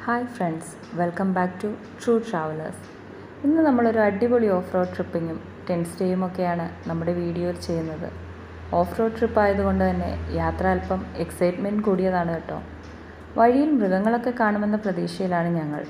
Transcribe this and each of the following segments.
hi friends welcome back to true travellers ഇന്ന് നമ്മളൊരു അടിപൊളി ഓഫ് റോഡ് ട്രിപ്പിങ്ങും ടെൻ സ്റ്റേയും ഒക്കെയാണ് നമ്മുടെ വീഡിയോയിൽ ചെയ്യുന്നത് ഓഫ് റോഡ് ട്രിപ്പ് ആയതുകൊണ്ട് തന്നെ യാത്ര അല്പം എക്സൈറ്റ്മെൻറ്റ് കൂടിയതാണ് കേട്ടോ വഴിയിൽ മൃഗങ്ങളൊക്കെ കാണുമെന്ന പ്രതീക്ഷയിലാണ് ഞങ്ങൾ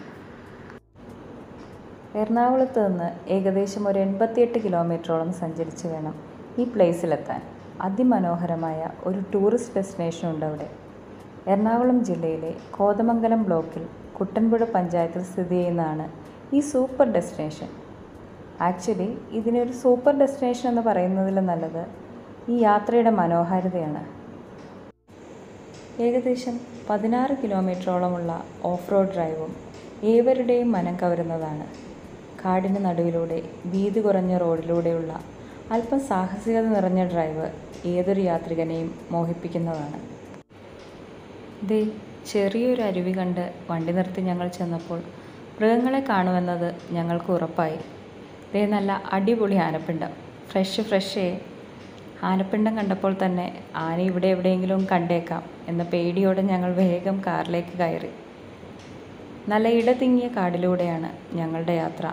എറണാകുളത്ത് നിന്ന് ഏകദേശം ഒരു എൺപത്തിയെട്ട് കിലോമീറ്ററോളം സഞ്ചരിച്ച് വേണം ഈ പ്ലേസിലെത്താൻ അതിമനോഹരമായ ഒരു ടൂറിസ്റ്റ് ഡെസ്റ്റിനേഷൻ ഉണ്ട് അവിടെ എറണാകുളം ജില്ലയിലെ കോതമംഗലം ബ്ലോക്കിൽ കുട്ടൻപുഴ പഞ്ചായത്തിൽ സ്ഥിതി ചെയ്യുന്നതാണ് ഈ സൂപ്പർ ഡെസ്റ്റിനേഷൻ ആക്ച്വലി ഇതിനൊരു സൂപ്പർ ഡെസ്റ്റിനേഷൻ എന്ന് പറയുന്നതിലും നല്ലത് ഈ യാത്രയുടെ മനോഹാരിതയാണ് ഏകദേശം പതിനാറ് കിലോമീറ്ററോളമുള്ള ഓഫ് റോഡ് ഡ്രൈവും ഏവരുടെയും മനം കവരുന്നതാണ് കാടിന് നടുവിലൂടെ വീതി കുറഞ്ഞ റോഡിലൂടെയുള്ള അല്പം സാഹസികത നിറഞ്ഞ ഡ്രൈവ് ഏതൊരു യാത്രികനെയും മോഹിപ്പിക്കുന്നതാണ് ദേ ചെറിയൊരു അരുവി കണ്ട് വണ്ടി നിർത്തി ഞങ്ങൾ ചെന്നപ്പോൾ മൃഗങ്ങളെ കാണുമെന്നത് ഞങ്ങൾക്ക് ഉറപ്പായി ദേ നല്ല അടിപൊളി ആനപ്പിണ്ടം ഫ്രഷ് ഫ്രഷേ ആനപ്പിണ്ടം കണ്ടപ്പോൾ തന്നെ ആന ഇവിടെ എവിടെയെങ്കിലും കണ്ടേക്കാം എന്ന പേടിയോടെ ഞങ്ങൾ വേഗം കാറിലേക്ക് കയറി നല്ല ഇടതിങ്ങിയ കാടിലൂടെയാണ് ഞങ്ങളുടെ യാത്ര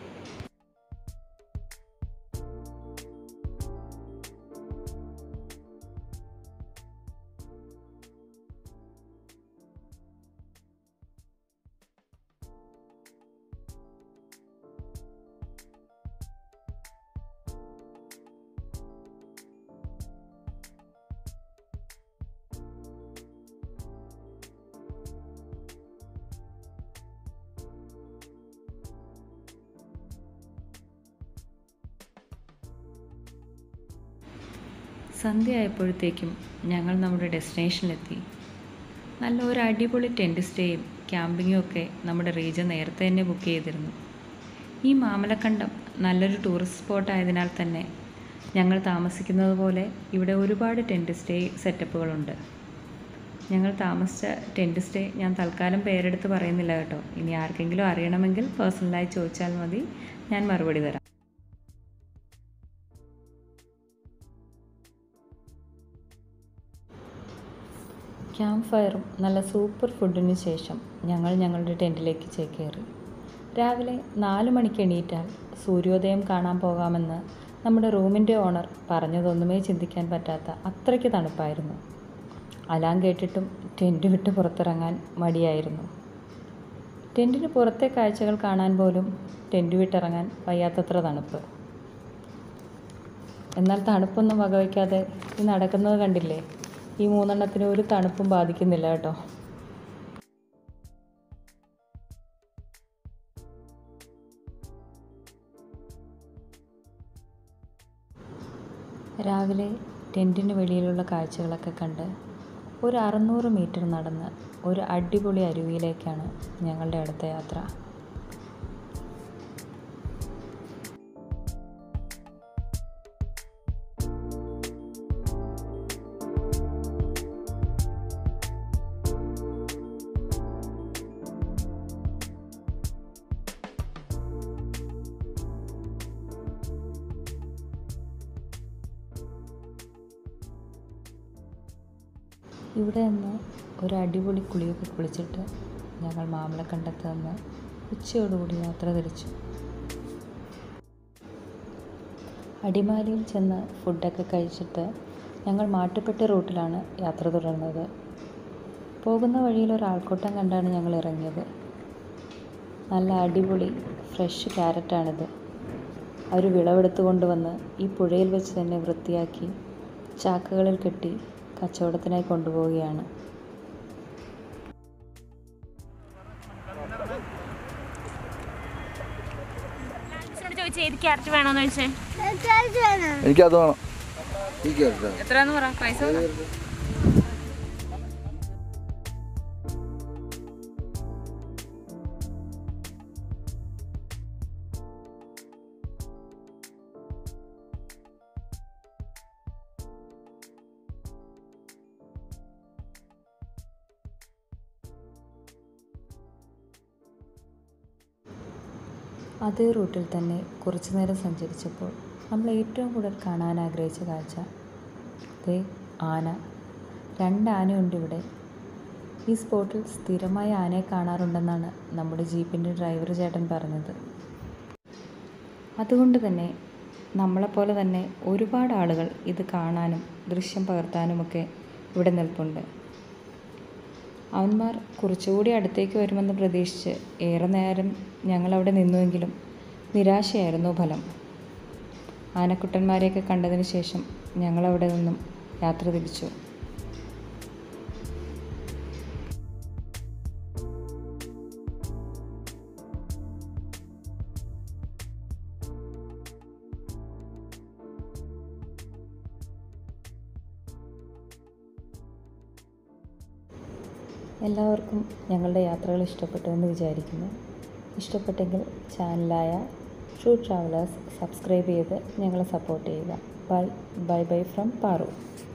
സന്ധ്യയായപ്പോഴത്തേക്കും ഞങ്ങൾ നമ്മുടെ ഡെസ്റ്റിനേഷനിലെത്തി നല്ല ഒരു അടിപൊളി ടെൻറ്റ് സ്റ്റേയും ക്യാമ്പിങ്ങും ഒക്കെ നമ്മുടെ റീജൻ നേരത്തെ തന്നെ ബുക്ക് ചെയ്തിരുന്നു ഈ മാമലക്കണ്ടം നല്ലൊരു ടൂറിസ്റ്റ് സ്പോട്ട് ആയതിനാൽ തന്നെ ഞങ്ങൾ താമസിക്കുന്നത് പോലെ ഇവിടെ ഒരുപാട് ടെൻറ്റ് സ്റ്റേ സെറ്റപ്പുകളുണ്ട് ഞങ്ങൾ താമസിച്ച ടെൻറ്റ് സ്റ്റേ ഞാൻ തൽക്കാലം പേരെടുത്ത് പറയുന്നില്ല കേട്ടോ ഇനി ആർക്കെങ്കിലും അറിയണമെങ്കിൽ പേഴ്സണലായി ചോദിച്ചാൽ മതി ഞാൻ മറുപടി തരാം ക്യാമ്പ് ഫയറും നല്ല സൂപ്പർ ഫുഡിന് ശേഷം ഞങ്ങൾ ഞങ്ങളുടെ ടെൻറ്റിലേക്ക് ചേക്കേറി രാവിലെ നാല് മണിക്ക് എണീറ്റാൽ സൂര്യോദയം കാണാൻ പോകാമെന്ന് നമ്മുടെ റൂമിൻ്റെ ഓണർ പറഞ്ഞതൊന്നുമേ ചിന്തിക്കാൻ പറ്റാത്ത അത്രയ്ക്ക് തണുപ്പായിരുന്നു അലാം കേട്ടിട്ടും ടെൻറ്റ് വിട്ട് പുറത്തിറങ്ങാൻ മടിയായിരുന്നു ടെൻറ്റിന് പുറത്തെ കാഴ്ചകൾ കാണാൻ പോലും ടെൻറ്റ് വിട്ടിറങ്ങാൻ വയ്യാത്തത്ര തണുപ്പ് എന്നാൽ തണുപ്പൊന്നും വകവയ്ക്കാതെ ഈ നടക്കുന്നത് കണ്ടില്ലേ ഈ മൂന്നെണ്ണത്തിന് ഒരു തണുപ്പും ബാധിക്കുന്നില്ല കേട്ടോ രാവിലെ ടെൻറ്റിന് വെളിയിലുള്ള കാഴ്ചകളൊക്കെ കണ്ട് ഒരു അറുന്നൂറ് മീറ്റർ നടന്ന് ഒരു അടിപൊളി അരുവിയിലേക്കാണ് ഞങ്ങളുടെ അടുത്ത യാത്ര ഇവിടെ നിന്ന് ഒരു അടിപൊളി കുളിയൊക്കെ കുളിച്ചിട്ട് ഞങ്ങൾ മാമലക്കണ്ടത്ത് നിന്ന് ഉച്ചയോടുകൂടി യാത്ര തിരിച്ചു അടിമാലിയിൽ ചെന്ന് ഫുഡൊക്കെ കഴിച്ചിട്ട് ഞങ്ങൾ മാട്ടുപ്പെട്ടി റൂട്ടിലാണ് യാത്ര തുടർന്നത് പോകുന്ന വഴിയിൽ ഒരു ആൾക്കൂട്ടം കണ്ടാണ് ഞങ്ങൾ ഇറങ്ങിയത് നല്ല അടിപൊളി ഫ്രഷ് ക്യാരറ്റാണിത് അവർ വിളവെടുത്ത് കൊണ്ടുവന്ന് ഈ പുഴയിൽ വെച്ച് തന്നെ വൃത്തിയാക്കി ചാക്കുകളിൽ കെട്ടി കച്ചവടത്തിനായി കൊണ്ടുപോവുകയാണ് ചോദിച്ചു ഏത് ക്യാരറ്റ് വേണോന്ന് ചോദിച്ചേ എനിക്കത് വേണം എത്രയാന്ന് പറ പൈസ അതേ റൂട്ടിൽ തന്നെ കുറച്ചു നേരം സഞ്ചരിച്ചപ്പോൾ നമ്മൾ ഏറ്റവും കൂടുതൽ കാണാൻ ആഗ്രഹിച്ച കാഴ്ച ദേ ആന രണ്ട് ആനയുണ്ട് ഇവിടെ ഈ സ്പോട്ടിൽ സ്ഥിരമായി ആനയെ കാണാറുണ്ടെന്നാണ് നമ്മുടെ ജീപ്പിൻ്റെ ഡ്രൈവർ ചേട്ടൻ പറഞ്ഞത് അതുകൊണ്ട് തന്നെ നമ്മളെപ്പോലെ തന്നെ ഒരുപാട് ആളുകൾ ഇത് കാണാനും ദൃശ്യം പകർത്താനുമൊക്കെ ഇവിടെ നിൽപ്പുണ്ട് അവന്മാർ കുറച്ചുകൂടി അടുത്തേക്ക് വരുമെന്ന് പ്രതീക്ഷിച്ച് ഏറെ നേരം ഞങ്ങളവിടെ നിന്നുവെങ്കിലും നിരാശയായിരുന്നു ഫലം ആനക്കുട്ടന്മാരെയൊക്കെ കണ്ടതിന് ശേഷം ഞങ്ങളവിടെ നിന്നും യാത്ര തിരിച്ചു എല്ലാവർക്കും ഞങ്ങളുടെ യാത്രകൾ ഇഷ്ടപ്പെട്ടു എന്ന് വിചാരിക്കുന്നു ഇഷ്ടപ്പെട്ടെങ്കിൽ ചാനലായ ട്രൂ ട്രാവലേഴ്സ് സബ്സ്ക്രൈബ് ചെയ്ത് ഞങ്ങളെ സപ്പോർട്ട് ചെയ്യുക bye bye bye from Paru